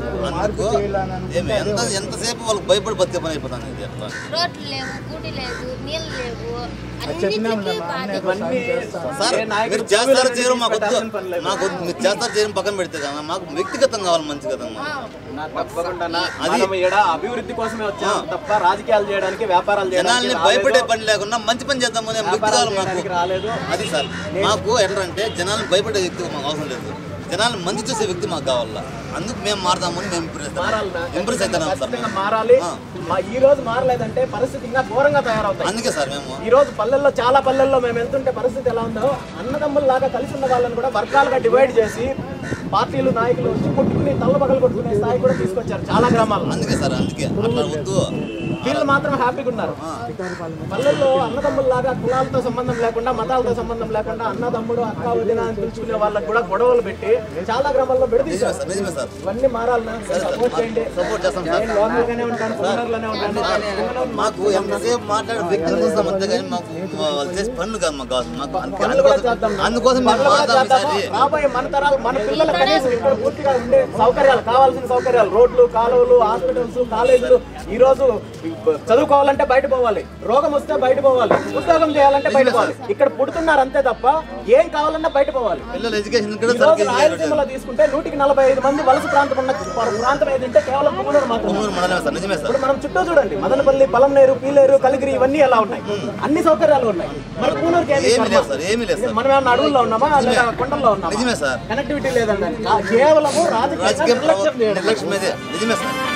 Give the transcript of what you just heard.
అందుకు ఏమి ఎంత ఎంతసేపు వాళ్ళకి భయపడి బతికే పని అయిపోతుంది ఇది అట్లా రోడ్లు లేవు గుడి లేదు నీళ్ళు లేవు అన్నిటికీ బాధ సార్ మీరు చేస్తారు చేయరు మాకు వద్దు మాకు వద్దు. మీరు చేస్తారు చేయడం పక్కన పెడితే కదా మాకు వ్యక్తిగతం కావాలి మంచిగతంగా నా తప్పకుండా నా- అది- మనం ఈడ అభివృద్ధి కోసమే వచ్చాం తప్ప రాజకీయాలు చేయడానికి వ్యాపారాలు జనాల్ని చేయడానికి భయపడే రాలేదు. పని లేకుండా మంచి పని చేద్దాం అనే వ్యక్తి వ్యాపారాలు కావాలి మాకు చేయడానికి రాలేదు అది సార్ మాకు ఎట్లా అంటే జనాల్ని భయపడే వ్యక్తి మాకు అవసరం లేదు జనాల్ని మంచి చూసే వ్యక్తి మాకు కావాలా అందుకు మేము మారదామని మేము మారాలి నా. ఇంప్రెస్ అవుతున్నాం సార్ ఖచ్చితంగా మేము. మారాలి ఆ. మా ఈ రోజు మారలేదంటే పరిస్థితి ఇంకా ఘోరంగా తయారవుతాయి అందుకే సార్ మేము ఈ రోజు పల్లెల్లో చాలా పల్లెల్లో మేము వెళ్తుంటే పరిస్థితి ఎలా ఉందో అన్నదమ్ముల్లాగా కలిసి ఉన్న వాళ్ళని కూడా వర్గాలుగా డివైడ్ చేసి పార్టీలు నాయకులు వచ్చి కొట్టుకుని తల్ల పగలు కొట్టుకునే స్థాయి కూడా తీసుకొచ్చారు చాలా గ్రామాల్లో అందుకే సార్ అందుకే అట్లా వద్దు వీళ్ళు మాత్రం హ్యాపీగా ఉన్నారు పల్లెల్లో అన్నదమ్ముల్లాగా కులాలతో సంబంధం లేకుండా మతాలతో సంబంధం లేకుండా అన్నదమ్ముడు అక్క వదిన అని పిలుచుకునే వాళ్ళకి కూడా గొడవలు పెట్టి చాలా గ్రామాల్లో నిజమే విడదీశారు సార్ నిజమే సార్ ఇవన్నీ మారాలన్నా సపోర్ట్ చేయండి సపోర్ట్ చేస్తాం సార్ నేను లోకల్గానే ఉంటాను కుమారులోనే ఉంటాను మాకు ఎంతసేపు మాట్లాడే వ్యక్తిని చూస్తాం అంతే కానీ మాకు వాళ్ళు చేసే పనులు కాదు మాకు కావాలి మాకు అందుకే- పనులు కూడా అందుకోసం చేద్దాం అందుకోసం మేము పనులు కూడా మారుదాం చేద్దాము. ఈసారి రాబోయే మన తరాలు మన పిల్లల కనీసం ఇక్కడ పూర్తిగా ఉండే సౌకర్యాలు కావాల్సిన సౌకర్యాలు రోడ్లు కాలువలు హాస్పిటల్స్ కాలేజీలు ఈ రోజు చదువుకోవాలంటే బయట పోవాలి రోగం వస్తే బయట పోవాలి ఉద్యోగం చేయాలంటే బయట పోవాలి ఇక్కడ పుడుతున్నారు అంతే తప్ప ఏం కావాలన్నా బయట పోవాలి పిల్లల ఎడ్యుకేషన్ ఈ కూడా రోజు సరిగ్గా రాయలసీమలో తీసుకుంటే నూటికి నలభై ఐదు మంది వలస ప్రాంతం ఉన్న ప్రాంతం ఏదంటే కేవలం పుంగనూరు మాత్రమే పొంగూరు మండలమే సార్ నిజమే సార్ ఇప్పుడు మనం చుట్టూ చూడండి మదనపల్లి పలంనేరు పీలేరు కలిగిరి ఇవన్నీ ఎలా ఉన్నాయి అన్ని సౌకర్యాలు ఉన్నాయి మన పూనూరుకి ఏమి ఏమీ లేదు సార్ ఏమీ లేదు సార్ మనం ఏమన్నా అడవుల్లో ఉన్నామా లేదా కొండల్లో ఉన్నామా నిజమే సార్ కనెక్టివిటీ లేదండి కేవలము రాజకీయ రాజకీయ నిర్లక్ష్యం చేయడం నిర్లక్ష్యం ఇదే నిజమే సార్